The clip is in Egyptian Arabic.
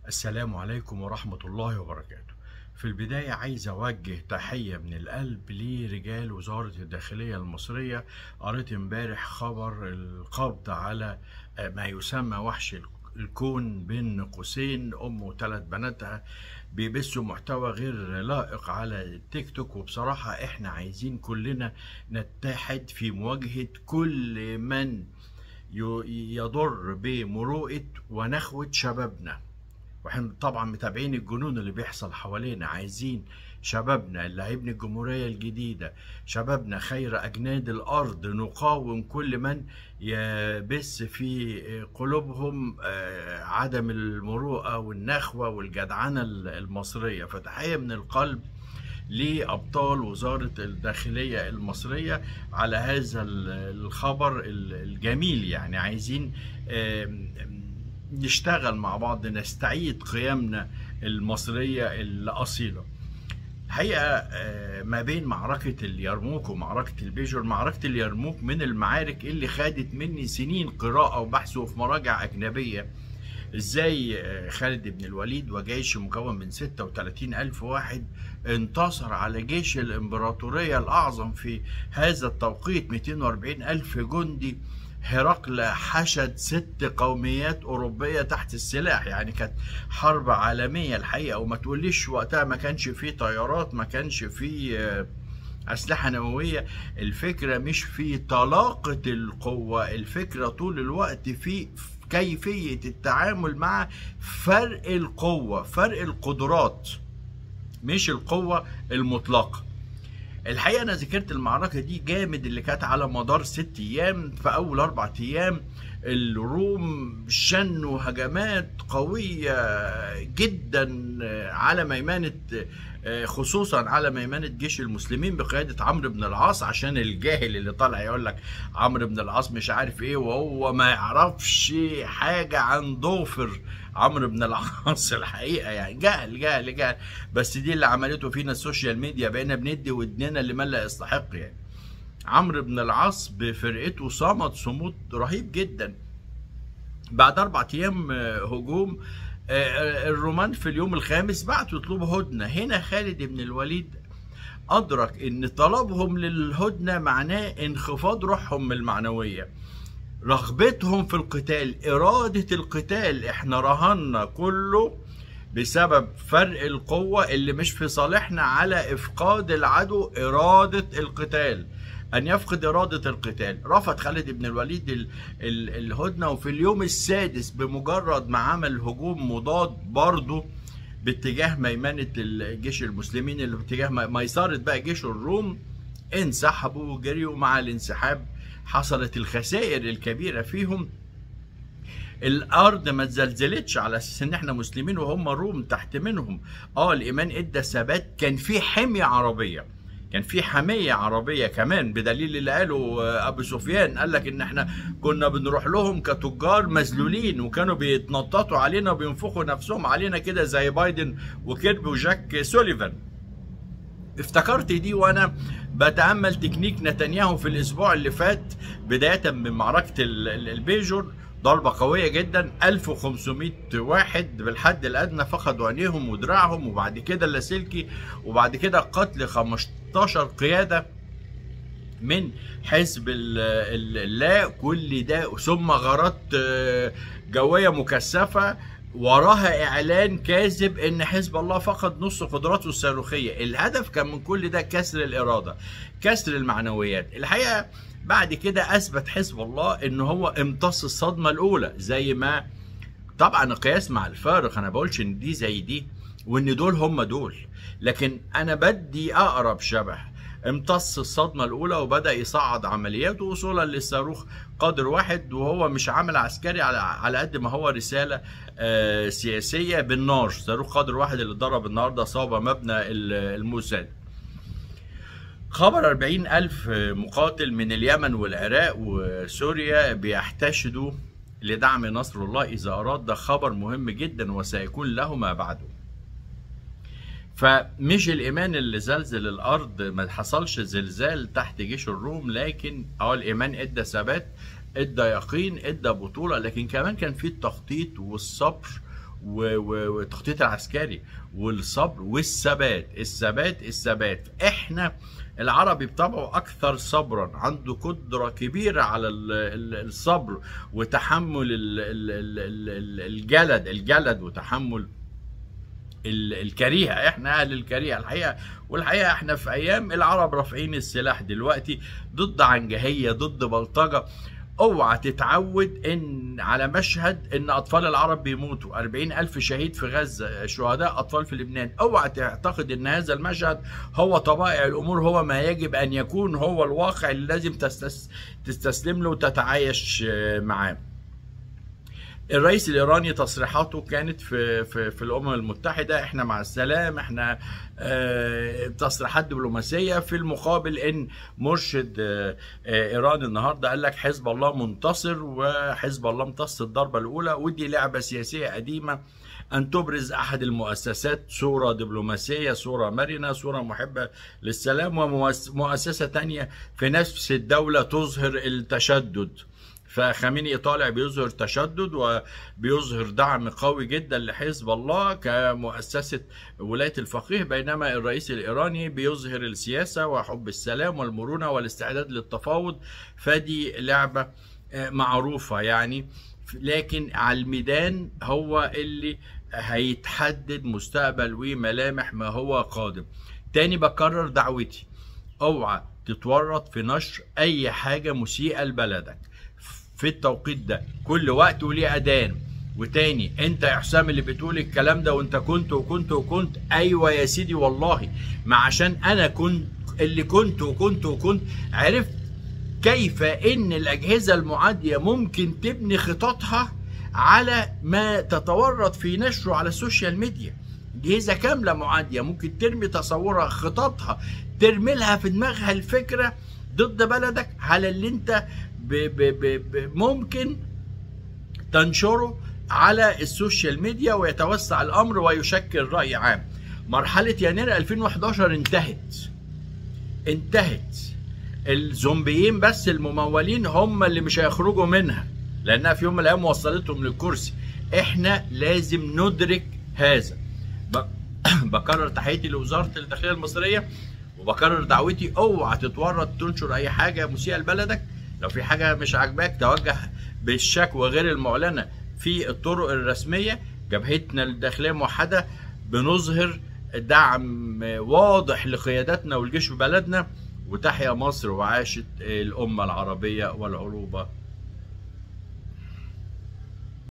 السلام عليكم ورحمة الله وبركاته في البداية عايز أوجه تحية من القلب لرجال وزارة الداخلية المصرية قريت امبارح خبر القبض على ما يسمى وحش الكون بين قوسين أم وثلاث بناتها بيبثوا محتوى غير لائق على التيك توك وبصراحة احنا عايزين كلنا نتحد في مواجهة كل من يضر بمروءة ونخوة شبابنا واحنا طبعا متابعين الجنون اللي بيحصل حوالينا عايزين شبابنا اللي هيبني الجمهورية الجديدة شبابنا خير أجناد الأرض نقاوم كل من يبث في قلوبهم عدم المروءة والنخوة والجدعنة المصرية فتحية من القلب لأبطال وزارة الداخلية المصرية على هذا الخبر الجميل يعني عايزين نشتغل مع بعض نستعيد قيمنا المصرية الأصيلة الحقيقة ما بين معركة اليرموك ومعركة البيجور معركة اليرموك من المعارك اللي خدت مني سنين قراءة وبحث وفي مراجع أجنبية ازاي خالد بن الوليد وجيش مكون من 36 ألف واحد انتصر على جيش الإمبراطورية الأعظم في هذا التوقيت 240 ألف جندي هرقل حشد ست قوميات أوروبية تحت السلاح يعني كانت حرب عالمية الحقيقة وما تقوليش وقتها ما كانش فيه طيارات ما كانش فيه أسلحة نووية الفكرة مش في طلاقة القوة الفكرة طول الوقت في كيفية التعامل مع فرق القوة فرق القدرات مش القوة المطلقة الحقيقه انا ذكرت المعركه دي جامد اللي كانت على مدار ست ايام في اول اربع ايام الروم شنوا هجمات قويه جدا على ميمنه خصوصا على ميمنه جيش المسلمين بقياده عمرو بن العاص عشان الجاهل اللي طالع يقول لك عمرو بن العاص مش عارف ايه وهو ما يعرفش حاجه عن ضوفر عمرو بن العاص الحقيقه يعني جهل جهل جهل بس دي اللي عملته فينا السوشيال ميديا بقينا بندي ودننا لمن لا يستحق يعني عمرو بن العاص بفرقته صمد صمود رهيب جدا بعد اربع ايام هجوم الرومان في اليوم الخامس بعتوا يطلبوا هدنه هنا خالد بن الوليد ادرك ان طلبهم للهدنه معناه انخفاض روحهم المعنويه رغبتهم في القتال إرادة القتال احنا رهنا كله بسبب فرق القوة اللي مش في صالحنا على إفقاد العدو إرادة القتال أن يفقد إرادة القتال رفض خالد بن الوليد ال ال الهدنة وفي اليوم السادس بمجرد ما عمل هجوم مضاد برضه باتجاه ميمنة الجيش المسلمين اللي باتجاه ميسرة بقى جيش الروم انسحبوا وجريوا مع الانسحاب حصلت الخسائر الكبيرة فيهم الارض ما اتزلزلتش على اساس ان احنا مسلمين وهم روم تحت منهم اه الايمان ادى ثبات كان في حميه عربيه كان في حميه عربيه كمان بدليل اللي قاله ابو سفيان قال لك ان احنا كنا بنروح لهم كتجار مذلولين وكانوا بيتنططوا علينا وبينفخوا نفسهم علينا كده زي بايدن وكيربي وجاك سوليفان افتكرت دي وانا بتامل تكنيك نتنياهو في الاسبوع اللي فات بدايه من معركه البيجور ضربة قوية جدا 1500 واحد بالحد الأدنى فقدوا عينيهم ودراعهم وبعد كده اللاسلكي وبعد كده قتل 15 قيادة من حزب الله كل ده ثم غارات جوية مكثفة وراها اعلان كاذب ان حزب الله فقد نص قدراته الصاروخيه الهدف كان من كل ده كسر الاراده كسر المعنويات الحقيقه بعد كده اثبت حزب الله ان هو امتص الصدمه الاولى زي ما طبعا القياس مع الفارق انا بقولش ان دي زي دي وان دول هم دول لكن انا بدي اقرب شبه امتص الصدمة الأولى وبدأ يصعد عملياته وصولا للصاروخ قادر واحد وهو مش عمل عسكري على على قد ما هو رسالة آه سياسية بالنار صاروخ قادر واحد اللي ضرب النهاردة صوب مبنى الموساد خبر 40 ألف مقاتل من اليمن والعراق وسوريا بيحتشدوا لدعم نصر الله إذا أراد ده خبر مهم جدا وسيكون له ما بعده فمش الايمان اللي زلزل الارض ما حصلش زلزال تحت جيش الروم لكن اه الايمان ادى ثبات ادى يقين ادى بطوله لكن كمان كان في التخطيط والصبر و- و- والتخطيط العسكري والصبر والثبات الثبات الثبات احنا العربي بطبعه اكثر صبرا عنده قدره كبيره على ال- ال- الصبر وتحمل ال- ال- ال- ال- الجلد الجلد وتحمل ال- الكريهه احنا اهل الكريهه الحقيقه والحقيقه احنا في ايام العرب رافعين السلاح دلوقتي ضد عنجهيه ضد بلطجه اوعى تتعود ان على مشهد ان اطفال العرب بيموتوا 40 الف شهيد في غزه شهداء اطفال في لبنان اوعى تعتقد ان هذا المشهد هو طبائع الامور هو ما يجب ان يكون هو الواقع اللي لازم تستس تستسلم له وتتعايش آه، معاه الرئيس الايراني تصريحاته كانت في في في الامم المتحده احنا مع السلام احنا آه، تصريحات دبلوماسيه في المقابل ان مرشد آه، آه، ايران النهارده قال لك حزب الله منتصر وحزب الله امتص الضربه الاولى ودي لعبه سياسيه قديمه ان تبرز احد المؤسسات صوره دبلوماسيه صوره مرنه صوره محبه للسلام ومؤسسه تانية في نفس الدوله تظهر التشدد فخامنئي طالع بيظهر تشدد وبيظهر دعم قوي جدا لحزب الله كمؤسسة ولاية الفقيه بينما الرئيس الإيراني بيظهر السياسة وحب السلام والمرونة والاستعداد للتفاوض فدي لعبة آه، معروفة يعني لكن على الميدان هو اللي هيتحدد مستقبل وملامح ما هو قادم تاني بكرر دعوتي اوعى تتورط في نشر اي حاجة مسيئة لبلدك في التوقيت ده كل وقت وليه اذان وتاني انت يا حسام اللي بتقول الكلام ده وانت كنت وكنت وكنت ايوه يا سيدي والله ما عشان انا كنت اللي كنت وكنت وكنت عرفت كيف ان الاجهزه المعاديه ممكن تبني خططها على ما تتورط في نشره على السوشيال ميديا اجهزه كامله معاديه ممكن ترمي تصورها خططها ترمي لها في دماغها الفكره ضد بلدك على اللي انت ب ب ب ب ممكن تنشره على السوشيال ميديا ويتوسع الامر ويشكل راي عام مرحله يناير 2011 انتهت انتهت الزومبيين بس الممولين هم اللي مش هيخرجوا منها لانها في يوم من الايام وصلتهم للكرسي احنا لازم ندرك هذا ب- بكرر تحياتي لوزاره الداخليه المصريه وبكرر دعوتي اوعى تتورط تنشر اي حاجه مسيئه لبلدك لو في حاجه مش عاجباك توجه بالشكوى غير المعلنه في الطرق الرسميه جبهتنا الداخليه موحده بنظهر دعم واضح لقياداتنا والجيش في بلدنا وتحيا مصر وعاشت الامه العربيه والعروبه